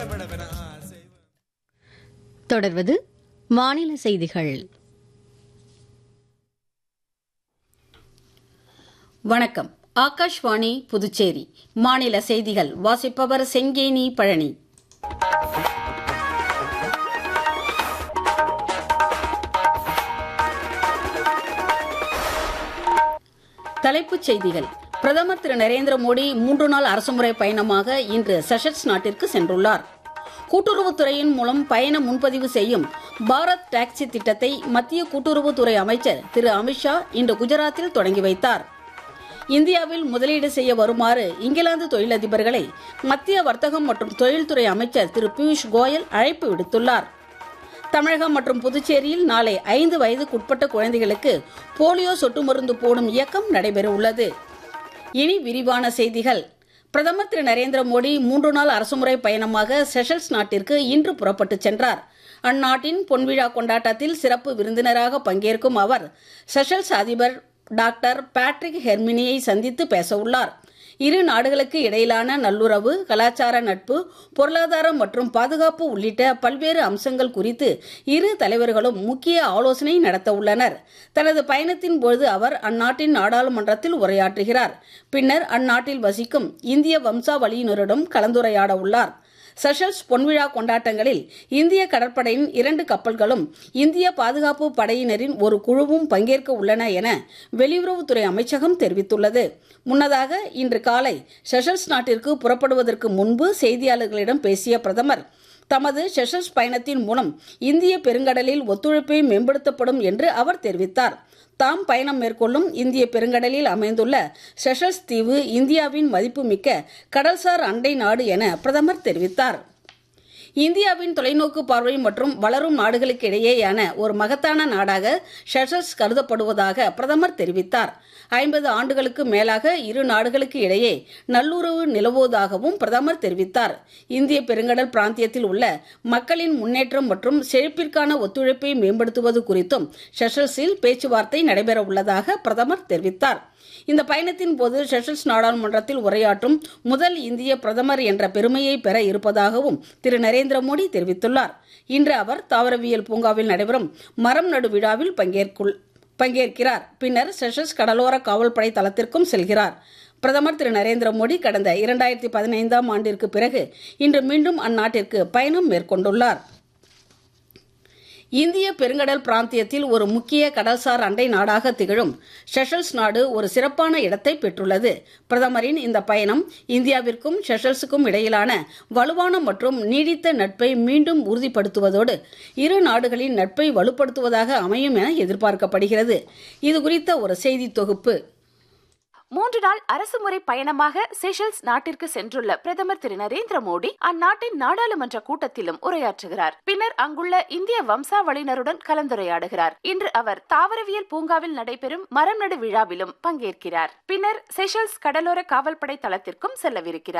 படபடவென ஆசை தொடர்வது மாநில செய்திகள் வணக்கம் ஆகாஷ்வாணி புதுச்சேரி மாநில செய்திகள் வாசிப்பவர் செங்கேனி பழனி தலைப்புச் செய்திகள் பிரதமர் திரு நரேந்திர மோடி மூன்று நாள் அரசுமுறை பயணமாக இன்று செஷல்ஸ் நாட்டிற்கு சென்றுள்ளார் கூட்டுறவுத்துறையின் மூலம் பயண முன்பதிவு செய்யும் பாரத் டாக்ஸி திட்டத்தை மத்திய கூட்டுறவுத்துறை அமைச்சர் திரு அமித்ஷா இன்று குஜராத்தில் தொடங்கி வைத்தார் இந்தியாவில் முதலீடு செய்ய வருமாறு இங்கிலாந்து தொழிலதிபர்களை மத்திய வர்த்தகம் மற்றும் தொழில்துறை அமைச்சர் திரு பியூஷ் கோயல் அழைப்பு விடுத்துள்ளார் தமிழகம் மற்றும் புதுச்சேரியில் நாளை ஐந்து வயதுக்குட்பட்ட குழந்தைகளுக்கு போலியோ சொட்டு மருந்து போடும் இயக்கம் நடைபெறவுள்ளது இனி விரிவான செய்திகள் பிரதமர் திரு நரேந்திர மோடி மூன்று நாள் அரசுமுறை பயணமாக செஷல்ஸ் நாட்டிற்கு இன்று புறப்பட்டுச் சென்றார் அந்நாட்டின் பொன்விழா கொண்டாட்டத்தில் சிறப்பு விருந்தினராக பங்கேற்கும் அவர் செஷல்ஸ் அதிபர் டாக்டர் பேட்ரிக் ஹெர்மினியை சந்தித்து பேசவுள்ளார் இரு நாடுகளுக்கு இடையிலான நல்லுறவு கலாச்சார நட்பு பொருளாதாரம் மற்றும் பாதுகாப்பு உள்ளிட்ட பல்வேறு அம்சங்கள் குறித்து இரு தலைவர்களும் முக்கிய ஆலோசனை நடத்த உள்ளனர் தனது பயணத்தின் பொழுது அவர் அந்நாட்டின் நாடாளுமன்றத்தில் உரையாற்றுகிறார் பின்னர் அந்நாட்டில் வசிக்கும் இந்திய வம்சாவளியினரிடம் கலந்துரையாட உள்ளார் செஷல்ஸ் பொன்விழா கொண்டாட்டங்களில் இந்திய கடற்படையின் இரண்டு கப்பல்களும் இந்திய பாதுகாப்பு படையினரின் ஒரு குழுவும் பங்கேற்க உள்ளன என வெளியுறவுத்துறை அமைச்சகம் தெரிவித்துள்ளது முன்னதாக இன்று காலை செஷல்ஸ் நாட்டிற்கு புறப்படுவதற்கு முன்பு செய்தியாளர்களிடம் பேசிய பிரதமர் தமது செஷல்ஸ் பயணத்தின் மூலம் இந்திய பெருங்கடலில் ஒத்துழைப்பை மேம்படுத்தப்படும் என்று அவர் தெரிவித்தார் தாம் பயணம் மேற்கொள்ளும் இந்திய பெருங்கடலில் அமைந்துள்ள செஷல்ஸ் தீவு இந்தியாவின் மதிப்புமிக்க கடல்சார் அண்டை நாடு என பிரதமர் தெரிவித்தார் இந்தியாவின் தொலைநோக்கு பார்வை மற்றும் வளரும் நாடுகளுக்கு இடையேயான ஒரு மகத்தான நாடாக ஷெஷல்ஸ் கருதப்படுவதாக பிரதமர் தெரிவித்தார் ஐம்பது ஆண்டுகளுக்கு மேலாக இரு நாடுகளுக்கு இடையே நல்லுறவு நிலவுவதாகவும் பிரதமர் தெரிவித்தார் இந்திய பெருங்கடல் பிராந்தியத்தில் உள்ள மக்களின் முன்னேற்றம் மற்றும் செழிப்பிற்கான ஒத்துழைப்பை மேம்படுத்துவது குறித்தும் ஷெஷல்ஸில் பேச்சுவார்த்தை நடைபெற உள்ளதாக பிரதமர் தெரிவித்தார் இந்த பயணத்தின் போது செஷல்ஸ் நாடாளுமன்றத்தில் உரையாற்றும் முதல் இந்திய பிரதமர் என்ற பெருமையை பெற இருப்பதாகவும் திரு நரேந்திர மோடி தெரிவித்துள்ளார் இன்று அவர் தாவரவியல் பூங்காவில் நடைபெறும் மரம் நடு விழாவில் பங்கேற்குள் பங்கேற்கிறார் பின்னர் செஷல்ஸ் கடலோர காவல்படை தளத்திற்கும் செல்கிறார் பிரதமர் திரு நரேந்திர மோடி கடந்த இரண்டாயிரத்தி பதினைந்தாம் ஆண்டிற்கு பிறகு இன்று மீண்டும் அந்நாட்டிற்கு பயணம் மேற்கொண்டுள்ளார் இந்திய பெருங்கடல் பிராந்தியத்தில் ஒரு முக்கிய கடல்சார் அண்டை நாடாக திகழும் ஷெஷல்ஸ் நாடு ஒரு சிறப்பான இடத்தை பெற்றுள்ளது பிரதமரின் இந்த பயணம் இந்தியாவிற்கும் ஷெஷல்ஸுக்கும் இடையிலான வலுவான மற்றும் நீடித்த நட்பை மீண்டும் உறுதிப்படுத்துவதோடு இரு நாடுகளின் நட்பை வலுப்படுத்துவதாக அமையும் என எதிர்பார்க்கப்படுகிறது இது குறித்த ஒரு செய்தி தொகுப்பு மூன்று நாள் அரசுமுறை பயணமாக செஷல்ஸ் நாட்டிற்கு சென்றுள்ள பிரதமர் திரு நரேந்திர மோடி அந்நாட்டின் நாடாளுமன்ற கூட்டத்திலும் உரையாற்றுகிறார் பின்னர் அங்குள்ள இந்திய வம்சாவளியினருடன் கலந்துரையாடுகிறார் இன்று அவர் தாவரவியல் பூங்காவில் நடைபெறும் மரம் நடு விழாவிலும் பங்கேற்கிறார் பின்னர் செஷல்ஸ் கடலோர காவல்படை தளத்திற்கும் செல்லவிருக்கிறார்